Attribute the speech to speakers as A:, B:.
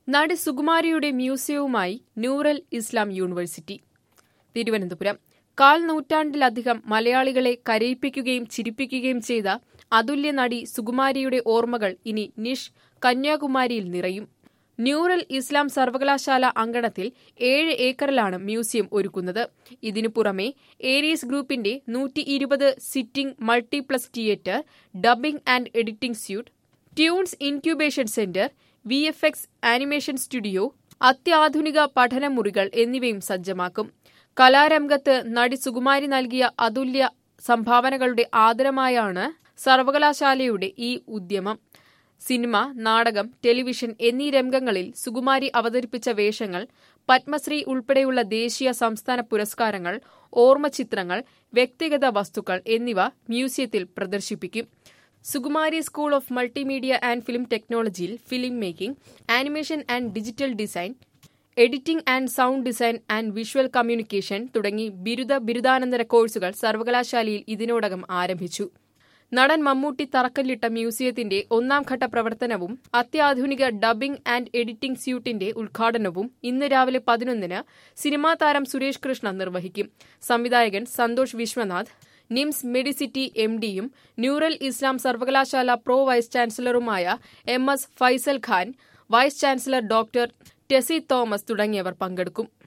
A: നടി സുകുമാരിയുടെ മ്യൂസിയവുമായി ന്യൂറൽ ഇസ്ലാം യൂണിവേഴ്സിറ്റി തിരുവനന്തപുരം കാൽ നൂറ്റാണ്ടിലധികം മലയാളികളെ കരയിപ്പിക്കുകയും ചിരിപ്പിക്കുകയും ചെയ്ത അതുല്യ നടി സുകുമാരിയുടെ ഓർമ്മകൾ ഇനി നിഷ് കന്യാകുമാരിയിൽ നിറയും ന്യൂറൽ ഇസ്ലാം സർവകലാശാല അങ്കണത്തിൽ ഏഴ് ഏക്കറിലാണ് മ്യൂസിയം ഒരുക്കുന്നത് ഇതിനു പുറമെ ഏരീസ് ഗ്രൂപ്പിന്റെ നൂറ്റി ഇരുപത് seating multiplex theatre dubbing and editing suite tunes incubation centre V F X animation studio അത്യാധുനിക പഠനമുറികൾ എന്നിവയും സജ്ജമാക്കും കലാരംഗത്ത് നടി സുകുമാരി നൽകിയ അതുല്യ സംഭാവനകളുടെ ആദരമായാണ് സർവകലാശാലയുടെ ഈ ഉദ്യമം സിനിമ നാടകം ടെലിവിഷൻ എന്നീ രംഗങ്ങളിൽ സുകുമാരി അവതരിപ്പിച്ച വേഷങ്ങൾ പത്മശ്രീ ഉൾപ്പെടെയുള്ള ദേശീയ സംസ്ഥാന പുരസ്കാരങ്ങൾ ഓർമ്മചിത്രങ്ങൾ വ്യക്തിഗത വസ്തുക്കൾ എന്നിവ മ്യൂസിയത്തിൽ പ്രദർശിപ്പിക്കും Sukumari school of multimedia and film ടെക്നോളജിയിൽ film making animation and digital design editing and sound design and visual communication തുടങ്ങി ബിരുദ ബിരുദാനന്തര കോഴ്സുകൾ സർവകലാശാലയിൽ ഇതിനോടകം ആരംഭിച്ചു നടൻ മമ്മൂട്ടി തറക്കല്ലിട്ട മ്യൂസിയത്തിന്റെ ഒന്നാം ഘട്ട പ്രവർത്തനവും അത്യാധുനിക ഡബ്ബിംഗ് ആൻഡ് എഡിറ്റിംഗ് സ്യൂട്ടിന്റെ ഉദ്ഘാടനവും ഇന്ന് രാവിലെ പതിനൊന്നിന് സിനിമാ താരം സുരേഷ് കൃഷ്ണ നിർവഹിക്കും സംവിധായകൻ Santhosh Vishwanath NIMS Medicity M ഡിയും ന്യൂറൽ ഇസ്ലാം സർവകലാശാല പ്രോ വൈസ് ചാൻസലറുമായ M S Faisal Khan vice chancellor doctor Tessy Thomas തുടങ്ങിയവർ പങ്കെടുക്കും